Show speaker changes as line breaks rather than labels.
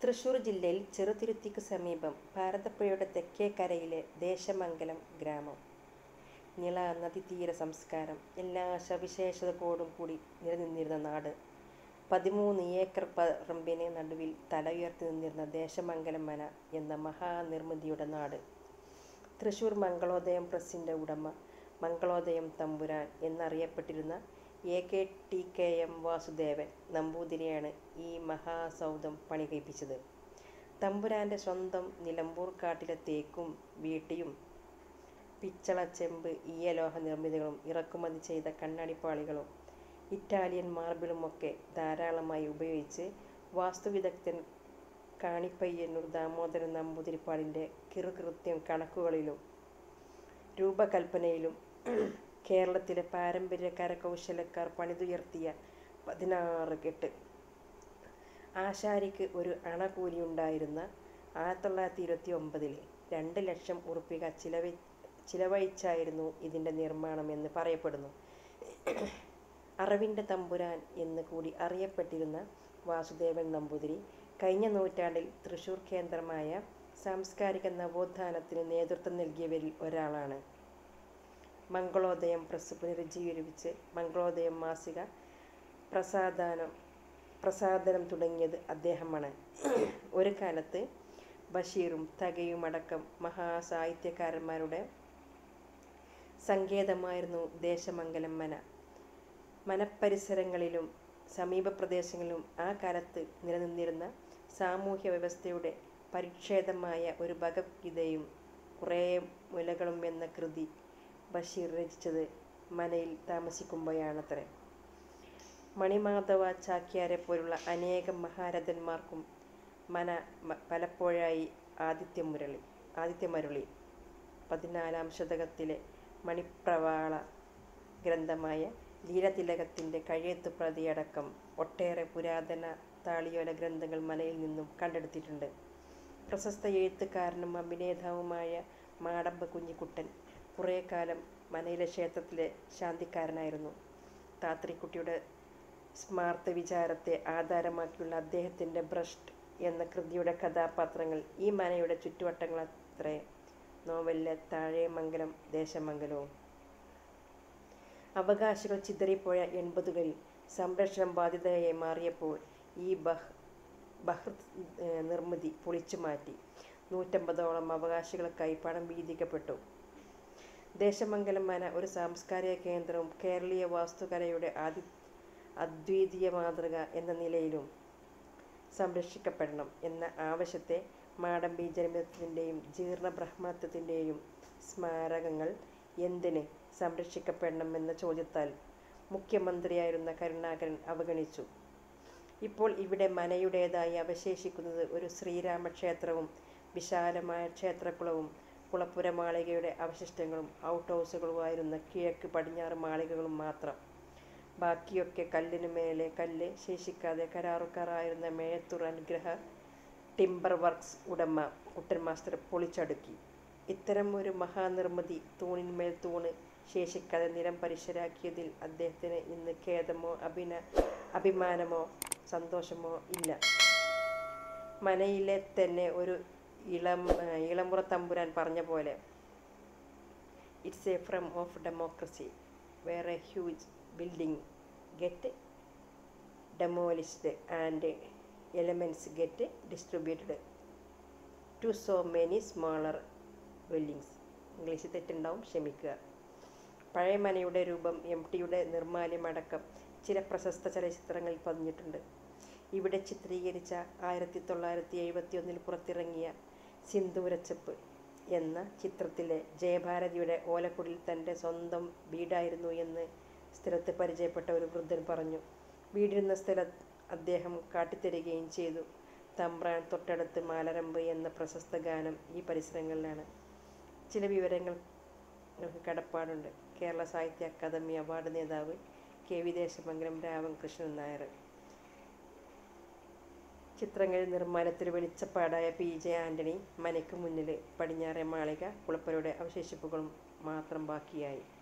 തൃശൂർ ജില്ലയിൽ ചെറുതുരുത്തിക്ക് സമീപം ഭാരതപ്പുഴയുടെ തെക്കേ കരയിലെ ദേശമംഗലം ഗ്രാമം നിള നദീതീര സംസ്കാരം എല്ലാ സവിശേഷതകളോടും കൂടി നിലനിന്നിരുന്ന നാട് പതിമൂന്ന് ഏക്കർ പറമ്പിന് നടുവിൽ തല ഉയർത്തി നിന്നിരുന്ന ദേശമംഗലം മന എന്ന മഹാനിർമ്മിതിയുടെ നാട് തൃശൂർ മംഗളോദയം പ്രസിൻ്റെ ഉടമ മംഗളോദയം തമ്പുരാൻ എന്നറിയപ്പെട്ടിരുന്ന A K T K M Vasudevan നമ്പൂതിരിയാണ് ഈ മഹാസൗധം പണി കഴിപ്പിച്ചത് തമ്പുരാൻ്റെ സ്വന്തം നിലമ്പൂർ കാട്ടിലെ തേക്കും വീട്ടിയും പിച്ചള ചെമ്പ് ഈയലോഹ നിർമ്മിതികളും ഇറക്കുമതി ചെയ്ത കണ്ണാടിപ്പാളികളും ഇറ്റാലിയൻ മാർബിളുമൊക്കെ ധാരാളമായി ഉപയോഗിച്ച് വാസ്തുവിദഗ്ധൻ കാണിപ്പയ്യന്നൂർ ദാമോദരൻ നമ്പൂതിരിപ്പാടിൻ്റെ കിറുകൃത്യം കണക്കുകളിലും രൂപകൽപ്പനയിലും കേരളത്തിലെ പാരമ്പര്യ കരകൗശലക്കാർ പണിതുയർത്തിയ പതിനാറ് കെട്ട് ആശാരിക്ക് ഒരു അണകൂലി ഉണ്ടായിരുന്ന ആയിരത്തി തൊള്ളായിരത്തി ഇരുപത്തി ഒമ്പതിൽ രണ്ട് ലക്ഷം ഉറുപ്പിക ചിലവ ചിലവഴിച്ചായിരുന്നു ഇതിൻ്റെ നിർമ്മാണം എന്ന് പറയപ്പെടുന്നു അറിവിൻ്റെ തമ്പുരാൻ എന്ന് കൂടി അറിയപ്പെട്ടിരുന്ന വാസുദേവൻ നമ്പൂതിരി കഴിഞ്ഞ നൂറ്റാണ്ടിൽ തൃശൂർ കേന്ദ്രമായ സാംസ്കാരിക നവോത്ഥാനത്തിന് നേതൃത്വം നൽകിയവരിൽ ഒരാളാണ് മംഗളോദയം പ്രസ് പുനരുജ്ജീവിപ്പിച്ച് മംഗളോദയം മാസിക പ്രസാദാനം പ്രസാദനം തുടങ്ങിയത് അദ്ദേഹമാണ് ഒരു കാലത്ത് ബഷീറും തകയുമടക്കം മഹാസാഹിത്യകാരന്മാരുടെ സങ്കേതമായിരുന്നു ദേശമംഗലം മന മനപ്പരിസരങ്ങളിലും സമീപ പ്രദേശങ്ങളിലും ആ കാലത്ത് നിലനിന്നിരുന്ന സാമൂഹ്യ വ്യവസ്ഥയുടെ പരിച്ഛേദമായ ഒരു ഭഗവത്ഗീതയും കുറേ മുലകളും എന്ന കൃതി ബഷീർ രചിച്ചത് മനയിൽ താമസിക്കുമ്പോഴാണത്രേ മണിമാധവ ചാക്യാരെ പോലുള്ള അനേകം മഹാരഥന്മാർക്കും മന പലപ്പോഴായി ആദിത്യമുരളി ആദിത്യമരുളി പതിനാലാം ശതകത്തിലെ മണിപ്രവാള ഗ്രന്ഥമായ ലീലതിലകത്തിൻ്റെ കഴുത്ത് പ്രതിയടക്കം ഒട്ടേറെ പുരാതന താളിയോല ഗ്രന്ഥങ്ങൾ മനയിൽ നിന്നും കണ്ടെടുത്തിട്ടുണ്ട് പ്രശസ്ത എഴുത്തുകാരനും അഭിനേതാവുമായ മാടമ്പ കുഞ്ഞിക്കുട്ടൻ കുറേ കാലം മനയിലെ ക്ഷേത്രത്തിലെ ശാന്തിക്കാരനായിരുന്നു താത്രിക്കുട്ടിയുടെ സ്മാർത്ത വിചാരത്തെ ആധാരമാക്കിയുള്ള അദ്ദേഹത്തിൻ്റെ ബ്രഷ്ട് എന്ന കൃതിയുടെ കഥാപാത്രങ്ങൾ ഈ മനയുടെ ചുറ്റുവട്ടങ്ങളത്രേ നോവലിലെ താഴേമംഗലം ദേശമംഗലവും അവകാശികൾ ചിതറിപ്പോയ എൺപതുകളിൽ സംരക്ഷണം ബാധ്യതയായി മാറിയപ്പോൾ ഈ ബഹ് ബഹൃത് നിർമ്മിതി പൊളിച്ചു മാറ്റി നൂറ്റമ്പതോളം അവകാശികൾക്കായി പണം വീതിക്കപ്പെട്ടു ദേശമംഗലം മന ഒരു സാംസ്കാരിക കേന്ദ്രവും കേരളീയ വാസ്തുകലയുടെ ആദി അദ്വിതീയ മാതൃക എന്ന നിലയിലും സംരക്ഷിക്കപ്പെടണം എന്ന ആവശ്യത്തെ മാടമ്പി ജന്മത്തിൻ്റെയും ജീർണ ബ്രഹ്മത്വത്തിൻ്റെയും സ്മാരകങ്ങൾ എന്തിന് സംരക്ഷിക്കപ്പെടണമെന്ന ചോദ്യത്താൽ മുഖ്യമന്ത്രിയായിരുന്ന കരുണാകരൻ അവഗണിച്ചു ഇപ്പോൾ ഇവിടെ മനയുടേതായി അവശേഷിക്കുന്നത് ഒരു ശ്രീരാമക്ഷേത്രവും വിശാലമായ ക്ഷേത്രക്കുളവും കുളപ്പുര മാളികയുടെ അവശിഷ്ടങ്ങളും ഔട്ട് ഹൗസുകളുമായിരുന്ന കിഴക്ക് പടിഞ്ഞാറ് മാളികകളും മാത്രം ബാക്കിയൊക്കെ കല്ലിനു മേലെ കല്ല് ശേഷിക്കാതെ കരാറുകാരായിരുന്ന മേഴത്തൂർ അനുഗ്രഹ ടിംബർ വർക്ക്സ് ഉടമ കുട്ടൻ മാസ്റ്റർ പൊളിച്ചടുക്കി ഇത്തരം ഒരു മഹാനിർമ്മിതി തൂണിന്മേൽ തൂണ് ശേഷിക്കാതെ നിലം പരിശരാക്കിയതിൽ അദ്ദേഹത്തിന് ഇന്ന് ഖേദമോ അഭിന അഭിമാനമോ സന്തോഷമോ ഇല്ല മനയിലെ തന്നെ ഒരു ഇളം ഇളമുറ തമ്പുരാൻ പറഞ്ഞ പോലെ it's a from of democracy where a huge building get demolished and elements get distributed to so many smaller dwellings ഇംഗ്ലീഷിൽ തെറ്റുണ്ടാവും ക്ഷമിക്കുക പഴയ മനയുടെ രൂപം എം ടിയുടെ നിർമ്മാല്യമടക്കം ചില പ്രശസ്ത ചലച്ചിത്രങ്ങളിൽ പതിഞ്ഞിട്ടുണ്ട് ഇവിടെ ചിത്രീകരിച്ച ആയിരത്തി തൊള്ളായിരത്തി എഴുപത്തി ഒന്നിൽ പുറത്തിറങ്ങിയ സിന്ദൂരച്ചപ്പ് എന്ന ചിത്രത്തിലെ ജയഭാരതിയുടെ ഓലക്കുടിൽ തൻ്റെ സ്വന്തം വീടായിരുന്നു എന്ന് സ്ഥലത്ത് പരിചയപ്പെട്ട ഒരു വൃദ്ധൻ പറഞ്ഞു വീടിരുന്ന സ്ഥലം അദ്ദേഹം കാട്ടിത്തരികയും ചെയ്തു തമ്പ്രാൻ തൊട്ടടുത്ത് മാലരമ്പ് എന്ന പ്രശസ്ത ഗാനം ഈ പരിസരങ്ങളിലാണ് ചില വിവരങ്ങൾ കടപ്പാടുണ്ട് കേരള സാഹിത്യ അക്കാദമി അവാർഡ് നേതാവ് കെ വി ദേശമംഗലം രാമകൃഷ്ണൻ നായർ ചിത്രങ്ങളിൽ നിർമ്മാണത്തിൽ വെളിച്ചപ്പാടായ പി ജെ ആൻ്റണി മനയ്ക്ക് മുന്നിൽ പടിഞ്ഞാറെ മാളിക കുളപ്പരയുടെ അവശേഷിപ്പുകളും മാത്രം ബാക്കിയായി